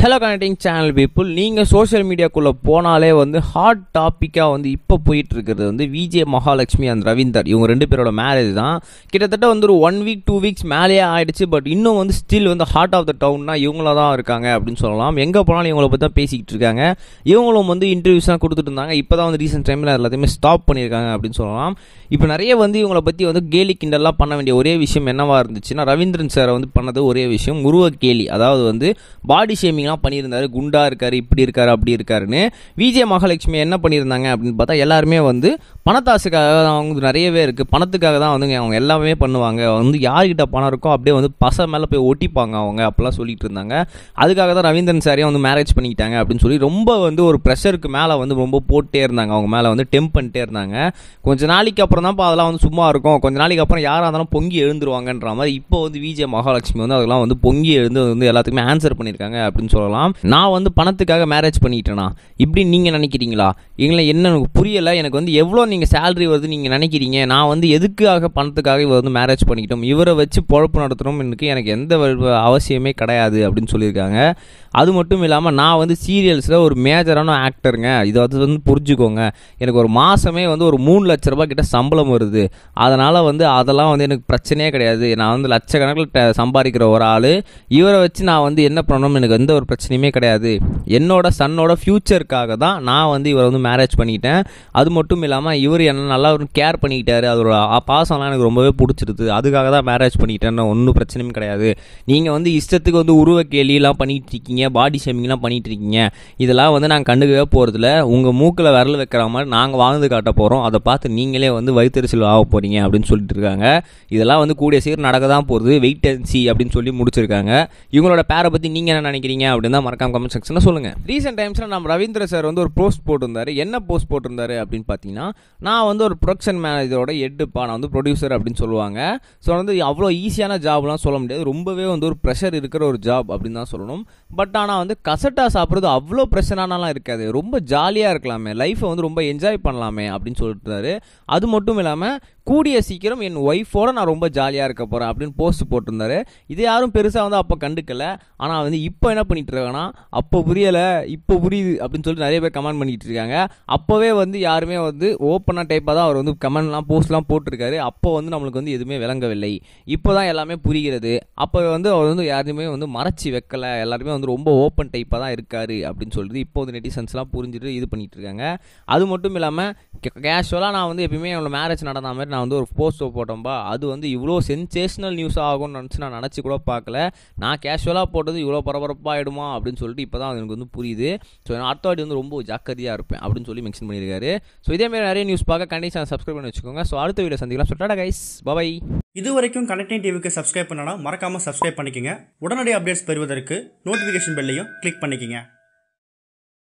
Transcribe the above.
hello connecting channel people நீங்கள் social மீடியாக்குள்ளே போனாலே வந்து ஹாட் டாப்பிக்காக வந்து இப்போ போயிட்டு இருக்கிறது வந்து விஜே மகாலட்சுமி அண்ட் ரவீந்தர் இவங்க ரெண்டு பேரோட மேரேஜ் தான் கிட்டத்தட்ட வந்து ஒரு ஒன் வீக் டூ வீக்ஸ் மேலேயே ஆயிடுச்சு பட் இன்னும் வந்து ஸ்டில் வந்து ஹார்ட் ஆஃப் த டவுன்னா இவங்கள தான் இருக்காங்க அப்படின்னு சொல்லலாம் எங்கே போனாலும் இவங்கள பற்றி தான் பேசிக்கிட்டு இருக்காங்க இவங்களும் வந்து இன்டர்வியூஸ்லாம் கொடுத்துட்டு இருந்தாங்க இப்போ தான் வந்து ரீசெண்ட் டைமில் எல்லாத்தையுமே ஸ்டாப் பண்ணியிருக்காங்க அப்படின்னு சொல்லலாம் இப்போ நிறைய வந்து இவங்கள பற்றி வந்து கேலி கிண்டல்லாம் பண்ண வேண்டிய ஒரே விஷயம் என்னவா இருந்துச்சுன்னா ரவீந்திரன் சாரை வந்து பண்ணது ஒரே விஷயம் உருவ கேலி அதாவது வந்து பாடி ஷேமிங்லாம் பண்ணியிருந்தாரு குண்டா இருக்காரு இப்படி இருக்காரு அப்படி இருக்காருன்னு விஜய மகாலட்சுமி என்ன பண்ணியிருந்தாங்க அப்படின்னு பார்த்தா எல்லாருமே வந்து பணத்தாசுக்காக தான் அவங்க நிறையவே இருக்குது பணத்துக்காக தான் வந்து அவங்க எல்லாமே பண்ணுவாங்க வந்து யார்கிட்ட பணம் இருக்கோ அப்படியே வந்து பச மேலே போய் ஒட்டிப்பாங்க அவங்க அப்போல்லாம் சொல்லிட்டு இருந்தாங்க அதுக்காக தான் ரவீந்திரன் சாரையும் வந்து மேரேஜ் பண்ணிக்கிட்டாங்க அப்படின்னு சொல்லி ரொம்ப வந்து ஒரு ப்ரெஷருக்கு மேலே வந்து ரொம்ப போட்டே இருந்தாங்க அவங்க மேலே வந்து டெம்ப் பண்ணிட்டே இருந்தாங்க கொஞ்ச நாளைக்கு அப்புறம் தான் அதெல்லாம் வந்து சும்மா இருக்கும் கொஞ்ச நாளைக்கு அப்புறம் யாராக இருந்தாலும் பொங்கி எழுந்துருவாங்கன்ற மாதிரி இப்போ வந்து விஜய மகாலட்சுமி வந்து அதெல்லாம் வந்து பொங்கி எழுந்து வந்து எல்லாத்துக்குமே ஆன்சர் பண்ணியிருக்காங்க அப்படின்னு சொல்லலாம் நான் வந்து பணத்துக்காக மேரேஜ் பண்ணிக்கிட்டேனா இப்படி நீங்கள் நினைக்கிறீங்களா எங்களை என்ன எனக்கு புரியலை எனக்கு வந்து எவ்வளோ நீங்கள் சேலரி வருது நீங்கள் நினைக்கிறீங்க நான் வந்து எதுக்காக பணத்துக்காக இவர் வந்து மேரேஜ் பண்ணிக்கிட்டோம் இவரை வச்சு பொழப்பு நடத்தணும் எனக்கு எனக்கு எந்த வ- அவசியமே கிடையாது அப்படின்னு சொல்லியிருக்காங்க அது மட்டும் இல்லாமல் நான் வந்து சீரியல்ஸில் ஒரு மேஜரான ஆக்டருங்க இதை வந்து வந்து புரிஞ்சுக்கோங்க எனக்கு ஒரு மாதமே வந்து ஒரு மூணு லட்ச ரூபாய் கிட்ட சம்பளம் வருது அதனால் வந்து அதெல்லாம் வந்து எனக்கு பிரச்சனையே கிடையாது நான் வந்து லட்சக்கணக்கில் ட- சம்பாதிக்கிற ஒரு ஆள் இவரை வச்சு நான் வந்து என்ன பண்ணணும் எனக்கு எந்த ஒரு பிரச்சனையுமே கிடையாது என்னோட சன்னோட ஃப்யூச்சருக்காக தான் நான் வந்து இவரை வந்து மேரேஜ் பண்ணிக்கிட்டேன் அது மட்டும் இல்லாமல் இவர் என்ன நல்லா ஒரு கேர் பண்ணிக்கிட்டாரு அதோட அ- பாசம்லாம் எனக்கு ரொம்பவே பிடிச்சிருது அதுக்காக தான் மேரேஜ் பண்ணிக்கிட்டேன்னு ஒன்றும் பிரச்சனையும் கிடையாது நீங்கள் வந்து இஷ்டத்துக்கு வந்து உருவ கேலியெல்லாம் பண்ணிட்டு இருக்கீங்க பாடி ஷேமிங்லாம் பண்ணிட்டு இருக்கீங்க இதெல்லாம் வந்து நாங்கள் கண்டுக்கவே போகிறதில்ல உங்கள் மூக்கில் விரல் வைக்கிற மாதிரி நாங்கள் வாழ்ந்து காட்ட போகிறோம் அதை பார்த்து நீங்களே வந்து வயிற்றுச்சல் ஆக போகிறீங்க அப்படின்னு சொல்லிட்டு இருக்காங்க இதெல்லாம் வந்து கூடிய சீர் நடக்க தான் போகுது வெயிட் அண்ட் சி அப்படின்னு சொல்லி முடிச்சிருக்காங்க இவங்களோட பேரை பற்றி நீங்கள் என்ன நினைக்கிறீங்க அப்படின்னு தான் மறக்காம கமெண்ட் செக்ஷனில் சொல்லுங்கள் ரீசெண்ட் டைம்ஸில் நம்ம ரவீந்திர சார் வந்து ஒரு போஸ்ட் போட்டிருந்தாரு என்ன போஸ்ட் போட்டிருந்தாரு அப்படின்னு பார்த்தீங்கன்னா நான் வந்து ஒரு ப்ரொடக்ஷன் மேனேஜரோட எட்டுப்பா நான் வந்து ப்ரொடியூசர் அப்படின்னு சொல்லுவாங்க ஸோ வந்து அவ்வளோ ஈஸியான ஜாப்லாம் சொல்ல முடியாது ரொம்பவே வந்து ஒரு ப்ரெஷர் இருக்கிற ஒரு ஜாப் அப்படின்னு தான் சொல்லணும் பட் ஆனால் வந்து கசட்டா சாப்பிட்றது அவ்வளோ ப்ரெஷரானலாம் இருக்காது ரொம்ப ஜாலியாக இருக்கலாமே லைஃப்பை வந்து ரொம்ப என்ஜாய் பண்ணலாமே அப்படின்னு சொல்லிட்டுறாரு அது மட்டும் இல்லாமல் கூடிய சீக்கிரம் என் ஒய்ஃபோட நான் ரொம்ப ஜாலியாக இருக்க போகிறேன் அப்படின்னு போஸ்ட் போட்டிருந்தாரு இது யாரும் பெருசாக வந்து அப்போ கண்டுக்கல ஆனால் வந்து இப்போ என்ன பண்ணிட்டு இருக்காங்கன்னா அப்போ புரியலை இப்போ புரியுது அப்படின்னு சொல்லிட்டு நிறைய பேர் கமெண்ட் பண்ணிட்டு இருக்காங்க அப்போவே வந்து யாருமே வந்து ஓப்பனாக டைப்பாக தான் அவர் வந்து கமெண்ட்லாம் போஸ்ட்லாம் போட்டிருக்காரு அப்போ வந்து நம்மளுக்கு வந்து எதுவுமே விளங்கவில்லை இப்போ தான் எல்லாமே புரிகிறது அப்போ வந்து அவர் வந்து யாருமே வந்து மறைச்சி வைக்கல எல்லாருமே வந்து ரொம்ப ஓப்பன் டைப்பாக தான் இருக்காரு அப்படின்னு சொல்லிட்டு இப்போ வந்து நெட்டிசன்ஸ்லாம் புரிஞ்சுட்டு இது பண்ணிட்டு இருக்காங்க அது மட்டும் இல்லாமல் கேஷுவலாக நான் வந்து எப்பயுமே என்னோட மேரேஜ் நடந்த மாதிரி நான் வந்து ஒரு போஸ்ட் போட்டோம்பா அது வந்து இவ்வளோ சென்சேஷனல் நியூஸ் ஆகும்னு நினச்சி நான் நினச்சி கூட பார்க்கல நான் கேஷுவலாக போட்டது இவ்வளோ பரபரப்பாகிடுமா அப்படின்னு சொல்லிட்டு இப்போ தான் எனக்கு வந்து புரியுது ஸோ நான் அடுத்த வாட்டி வந்து ரொம்ப ஜாக்கிரதையாக இருப்பேன் அப்படின்னு சொல்லி மென்ஷன் பண்ணியிருக்காரு ஸோ இதேமாதிரி நிறைய நியூஸ் பார்க்க கண்டிப்பாக சப்ஸ்கிரைப் பண்ணி வச்சுக்கோங்க ஸோ அடுத்த வீடியோ சந்திக்கலாம் சொல்லிட்டா கைஸ் பபாய் இது வரைக்கும் கனெக்டிங் டிவிக்கு சப்ஸ்கிரைப் பண்ணனா மறக்காம சப்ஸ்கிரைப் பண்ணிக்கங்க உடனடி அப்டேட்ஸ் பெறுவதற்கு நோட்டிஃபிகேஷன் பெல்லையும் கிளிக் பண்ணிக்கங்க